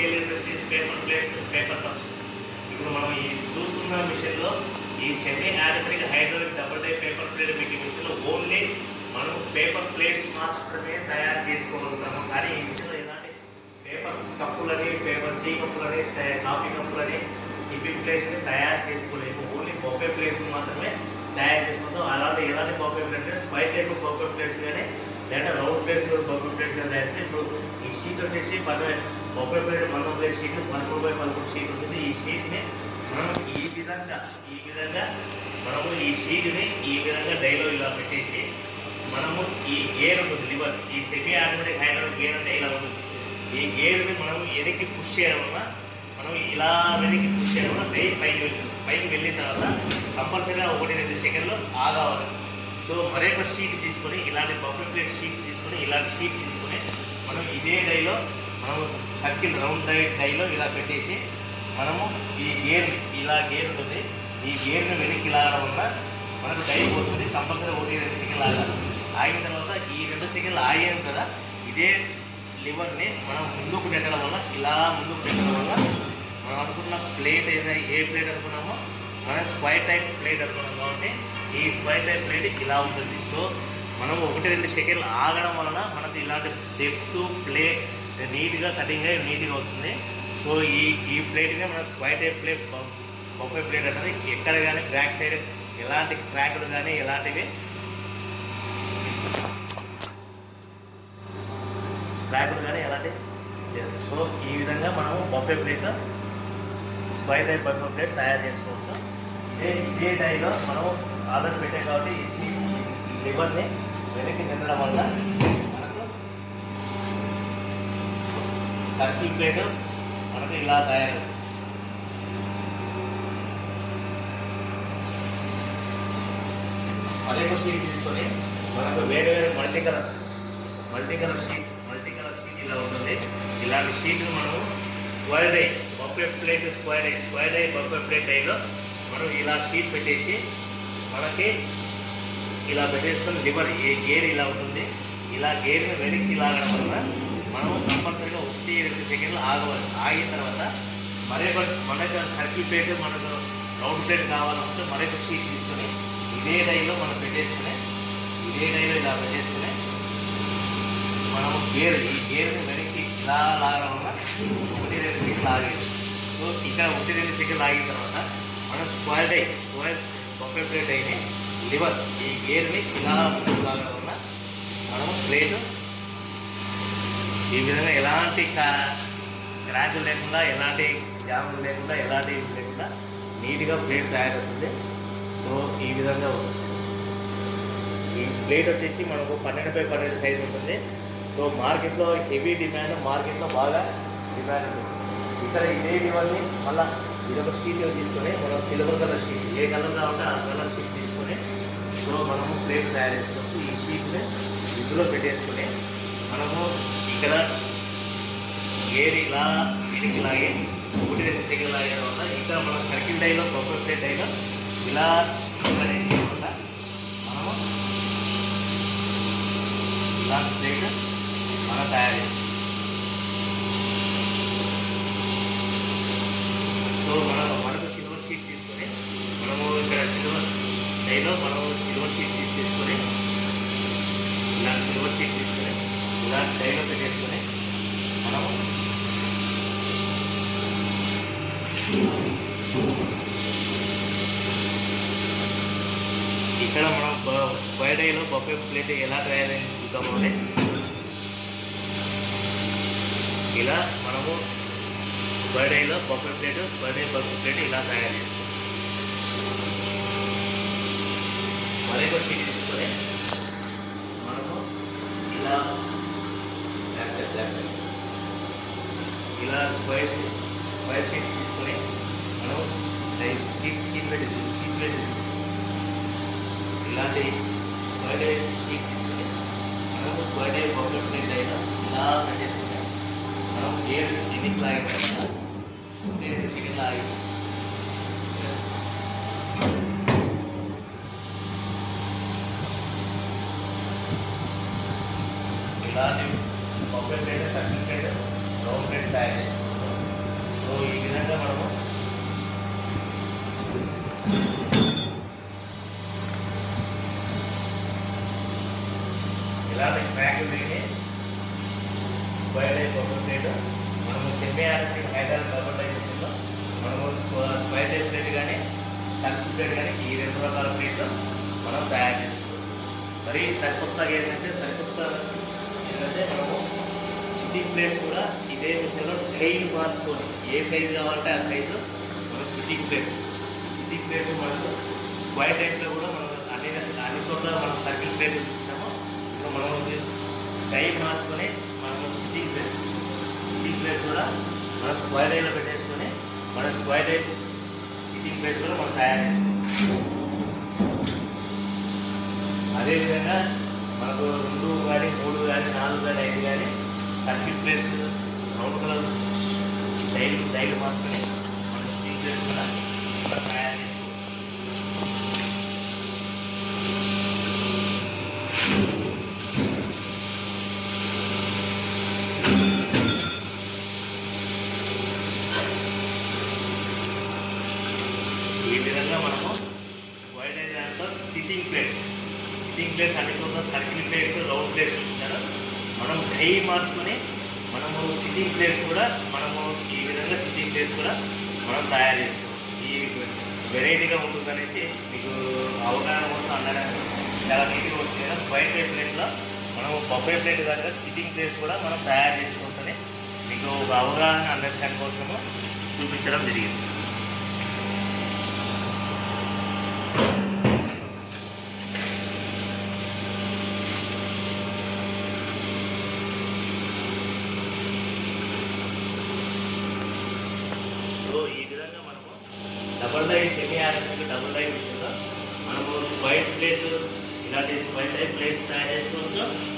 Scale సీజ్ paper plates paper cups ఇప్పుడు మనం ఈ చూస్తున్న మిషన్లో ఈ semi automatic hydraulic double die paper plate making మిషన్లో ఓన్లీ మనం పేపర్ ప్లేట్స్ మాత్రమే తయారు చేసుకోగలుగుతాము కానీ ఈ మిషన్లో ఎలాంటి పేపర్ కప్పులని పేపర్ టీ కప్పులని త- కాఫీ కప్పులని టిఫిన్ ప్లేట్స్ని తయారు చేసుకోలేము ఓన్లీ బొఫే ప్లేట్స్ మాత్రమే తయారు చేసుకుంటాం అలాంటి ఎలాంటి బొఫే ప్లేట్స్ స్పై టైప్ బొఫే ప్లేట్స్ కానీ లేదా రౌండ్ ప్లేట్స్ బొఫే ప్లేట్స్ కానీ తయారు చేస్తే ఇప్పుడు ఈ షీట్ వచ్చేసి పదవై బొఫే ప్లేట్ పదకొండు ప్లేట్ షీట్ పదకొండు బై పదకొండు షీట్ ఉంటుంది ఈ షీట్ని మనం ఈ విధంగా ఈ విధంగా మనము ఈ షీట్ని ఈ విధంగా డైలో ఇలా పెట్టేసి మనము ఈ గేర్ ఉంటుంది లివర్ ఈ సెమీ ఆటోమేటిక్ హైడ్రోలిక్ గేర్ అంటే ఇలా ఉంటుంది ఈ గేర్ని మనం వెనక్కి పుష్ చేయడం వల్ల మనం ఇలా వెనక్కి పుష్ చేయడం వల్ల రేయి పైకి వెళ్తుంది పైకి వెళ్ళిన తర్వాత కంపల్సరీగా ఒకటి రెండు సెకండ్లు ఆగావాలి సో మరొక షీట్ తీసుకొని ఇలాంటి బఫెట్ ప్లేట్ షీట్ తీసుకొని ఇలాంటి షీట్ తీసుకొని మనం ఇదే డైలో మనం సర్కిల్ రౌండ్ డై డైలో ఇలా పెట్టేసి మనము ఈ గేర్ ఇలా గేర్ ఉంటుంది ఈ గేర్ని వెనక్కి లాగడం వల్ల మనకు డై పోతుంది కంపల్సరీ ఒకటి రెండు సెకండ్లు ఆగాలి ఆగిన తర్వాత ఈ రెండు సెకండ్లు ఆగాం కదా ఇదే లివర్ని మనం ముందుకు నెట్టడం వల్ల ఇలా ముందుకు నెట్టడం వల్ల మనం అనుకున్న ప్లేట్ ఏదైనా ఏ ప్లేట్ అనుకున్నామో మనం స్క్వైర్ టైప్ ప్లేట్ అనుకున్నాం కాబట్టి ఈ స్క్వైర్ టైప్ ప్లేట్ ఇలా ఉంటుంది సో మనం ఒకటి రెండు సెకండ్లు ఆగడం వలన మనకు ఇలాంటి డెప్త్ ప్లే నీట్గా కటింగ్ అయ్యి నీట్గా వస్తుంది సో ఈ ఈ ప్లేట్నే మనం square type plate buffet plate అనేది ఎక్కడ కానీ బ్యాక్ సైడ్ ఎలాంటి క్రాక్లు కానీ ఎలాంటివి క్రాకులు కానీ ఎలాంటి లేదు. సో ఈ విధంగా మనము buffet plate square type buffet plate తయారు చేసుకోవచ్చు ఇదే ఇదే డైలో మనం ఆర్డర్ పెట్టాం కాబట్టి ఈ సీ- ఈ- ఈ లివర్ని వెనక్కి తినడం వల్ల మనకు సర్కిల్ ప్లేట్ మనకు ఇలా తయారవుతుంది మరొక షీట్ తీసుకొని మనకు వేరే వేరే multi colour multi colour sheet multi colour sheet ఇలా ఉంటుంది ఇలాంటి షీట్లు మనము స్క్వైర్ ఐ బఫే ప్లేట్ స్క్వైర్ ఐ స్క్వైర్ ఐ బఫే ప్లేట్ ఐలో మనం ఇలా షీట్ పెట్టేసి మనకి ఇలా పెట్టేసుకొని లివర్ ఏ గేర్ ఇలా ఉంటుంది ఇలా గేర్ని వెనక్కి లాగడం వల్ల మనం కంపల్సరీగా ఒకటి రెండు సెకండ్లు ఆగవాలి ఆగిన తర్వాత మరొక మనకు సర్కిల్ ప్లేట్ మనకు రౌండ్ ప్లేట్ కావాలంటే మరొక షీట్ తీసుకొని ఇదే డైలో మనం పెట్టేసుకుని ఇదే డైలో ఇలా పెట్టేసుకుని మనం గేర్ ఈ గేర్ని వెనక్కి ఇలా లాగడం వల్ల ఒకటి రెండు సెకండ్లు ఆగేది సో ఇక్కడ ఒకటి రెండు సెకండ్లు ఆగిన తర్వాత మనం square die square buffet plate అయిన లివర్ ఈ గేర్ని ఇలా ముందుకు లాగడం వల్ల మనం ప్లేట్ ఈ విధంగా ఎలాంటి క్రాకులు లేకుండా ఎలాంటి జాములు లేకుండా ఎలాంటి ఇది లేకుండా నీట్గా ప్లేట్ తయారవుతుంది సో ఈ విధంగా ఉంటుంది ఈ ప్లేట్ వచ్చేసి మనకు పన్నెండు బై పన్నెండు సైజ్ ఉంటుంది సో మార్కెట్లో హెవీ డిమాండ్ మార్కెట్లో బాగా డిమాండ్ ఉంది ఇక్కడ ఇదే ఇవన్నీ మళ్ళీ ఇదొక షీట్ తీసుకొని మనం సిల్వర్ కలర్ షీట్ ఏ కలర్ కావాలంటే ఆ కలర్ షీట్ తీసుకొని సో మనము ప్లేట్ తయారు చేసుకోవచ్చు ఈ షీట్ని ఇందులో పెట్టేసుకొని మనము ఇక్కడ ఏది ఇలా ఇడికి లాగే ఒకటి రెండు సెకండ్ లాగడం వల్ల ఇక్కడ మనం సర్కిల్ డైలో బొబ్బర్ ప్లేట్ డైలో ఇలా అనేది వల్ల మనము ఇలాంటి ప్లేట్ మనం తయారు చేస్తాం సో మనం మనకు సిల్వర్ షీట్ తీసుకొని మనము ఇక్కడ సిల్వర్ డైలో మనము సిల్వర్ షీట్ తీసేసుకొని ఇలాంటి సిల్వర్ షీట్ తీసుకొని ఇలాంటి డైలో పెట్టేసుకొని మనము ఇక్కడ మనం స్క్వైర్ డైలో బొఫే ప్లేట్ ఎలా తయారైంది చూద్దాము అని ఇలా మనము స్క్వైర్ డైలో buffet plate square die buffet plate ఇలా తయారు చేస్తాం మరొక షీట్ తీసుకొని మనము ఇలా బ్యాక్ సైడ్ బ్యాక్ సైడ్ ఇలా స్క్వైర్ షీట్ స్క్వైర్ షీట్ తీసుకొని మనం డై- షీట్ షీట్ పెట్టి షీట్ పెట్టి ఇలాంటి స్క్వైర్ డై షీట్ తీసుకొని మనము స్క్వైర్ డై బొబ్బే ప్లేట్ అయినా ఇలా పెట్టేసుకొని మనం గేర్ ఎన్నికి లాగిన తర్వాత ఒకటి రెండు సెకండ్ లాగి ఇలాంటి buffet plate circle plate round plate తయారు చేసుకుంటాం సో ఈ విధంగా మనము ఇలాంటి ట్రాక్ పెట్టి స్క్వైర్ అయిపోతుంది ప్లేట్ మనము సెమీ ఆటోమేటిక్ హైదరాబాద్ డబుల్ డైజెషన్లో మనము స్క్వైర్ టైప్ ప్లేట్ కానీ సర్కిల్ ప్లేట్ కానీ ఈ రెండు రకాల ప్లేట్లు మనం తయారు చేసుకోవచ్చు మరి సరికొత్తగా ఏంటంటే సరికొత్త ఏంటంటే మనము సిట్టింగ్ ప్లేట్స్ కూడా ఇదే విషయంలో టైల్ మార్చుకొని ఏ సైజు కావాలంటే ఆ సైజు మనం సిట్టింగ్ ప్లేట్స్ సిట్టింగ్ ప్లేట్స్ మనకు స్క్వైర్ టైప్లో కూడా మనం అన్ని అన్ని చోట్ల మనం సర్కిల్ ప్లేట్ చూస్తున్నాము ఇంకా మనం టై మార్చుకొని మనం సిట్టింగ్ ప్లేస్ సిట్టింగ్ ప్లేస్ కూడా మనం స్క్వైర్ టైప్లో పెట్టేసుకొని మన స్క్వైర్ టైప్ సిట్టింగ్ ప్లేస్ కూడా మనం తయారు చేసుకోవాలి అదేవిధంగా మనకు రెండు కానీ మూడు కానీ నాలుగు కానీ ఐదు కానీ సర్కిల్ ప్లేస్ రౌండ్ కలర్ డైల్ డైల్ మార్చుకొని మన స్టీల్ ప్లేస్ కూడా మనం తయారు చేసుకోవాలి ఈ విధంగా మనము వైడ్ దాంట్లో సిట్టింగ్ ప్లేట్స్ సిట్టింగ్ ప్లేట్స్ అన్ని చోట్ల సర్కిల్ ప్లేట్స్ రౌండ్ ప్లేట్స్ చూస్తున్నారు మనం డై మార్చుకొని మనము సిట్టింగ్ ప్లేట్స్ కూడా మనము ఈ విధంగా సిట్టింగ్ ప్లేట్స్ కూడా మనం తయారు చేసుకోవచ్చు ఈ వెరైటీగా ఉంటుందనేసి మీకు అవగాహన కోసం అందడానికి చాలా నీట్గా ఉంటుంది కదా స్క్వైర్ ప్లేట్ ప్లేట్లో మనము బొబ్బే ప్లేట్ దగ్గర సిట్టింగ్ ప్లేట్స్ కూడా మనం తయారు చేసుకోవచ్చని మీకు ఒక అవగాహన అండర్స్టాండ్ కోసము చూపించడం జరిగింది సో ఈ విధంగా మనము double die semi automatic double die విషయంలో మనము వైట్ ప్లేట్ ఇలాంటి వైట్ టైప్ ప్లేట్స్ తయారు చేసుకోవచ్చు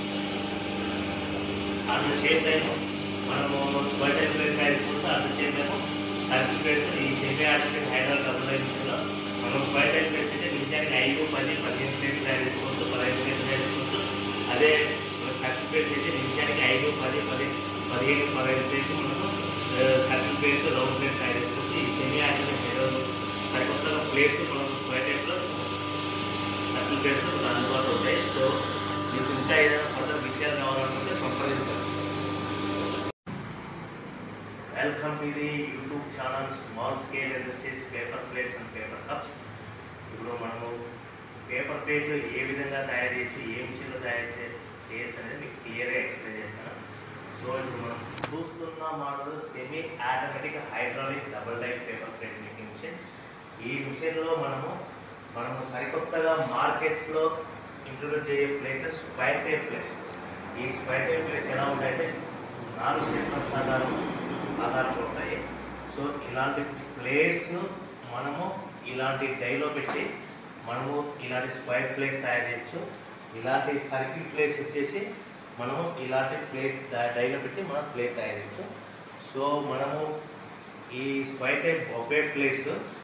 అట్ ద సేమ్ టైం మనము వైట్ టైప్ ప్లేట్ తయారు చేసుకోవచ్చు at the same time circle plates ఈ semi automatic Hyderabad double die విషయంలో మనం వైట్ టైప్ ప్లేట్స్ అయితే నిమిషానికి ఐదు పది పదిహేను ప్లేట్లు తయారు చేసుకోవచ్చు పదహైదు ప్లేట్లు తయారు చేసుకోవచ్చు అదే సర్కిల్ ప్లేట్స్ అయితే నిమిషానికి ఐదు పది పది పదిహేను పదహైదు ప్లేట్లు మనము సర్కిల్ ప్లేట్స్ రౌండ్ ప్లేట్స్ తయారు చేసుకోవచ్చు ఈ సెమీ ఆటోమేటిక్ సరికొత్తగా ప్లేట్స్ మనం స్క్వైర్ టైప్లో సర్కిల్ ప్లేట్స్ మనకు అందుబాటులో ఉంటాయి సో మీకు ఇంకా ఏదైనా కొత్త విషయాలు కావాలనుకుంటే సంప్రదించండి welcome to the YouTube channel small scale industries paper plates and paper cups ఇప్పుడు మనము పేపర్ ప్లేట్లు ఏ విధంగా తయారు చేయొచ్చు ఏ మిషన్లో తయారు చే చేయొచ్చు అనేది మీకు క్లియర్గా ఎక్స్ప్లెయిన్ చేస్తాను సో ఇప్పుడు మనం చూస్తున్న model semi automatic hydraulic double die paper plate making machine ఈ మిషన్లో మనము మనము సరికొత్తగా మార్కెట్లో ఇంట్రొడ్యూస్ చేయే ప్లేసెస్ స్క్వైర్ టైప్ ప్లేస్ ఈ స్క్వైర్ టైప్ ప్లేస్ ఎలా ఉంటాయంటే నాలుగు చెట్ల ఆధారం ఆధారాలు ఉంటాయి సో ఇలాంటి ప్లేట్స్ మనము ఇలాంటి డైలో పెట్టి మనము ఇలాంటి స్క్వైర్ ప్లేట్ తయారు చేయొచ్చు ఇలాంటి సర్కిల్ ప్లేట్స్ వచ్చేసి మనము ఇలాంటి ప్లేట్ డైలో పెట్టి మనం ప్లేట్ తయారు చేయొచ్చు సో మనము ఈ స్క్వైర్ టైప్ బొఫే ప్లేట్స్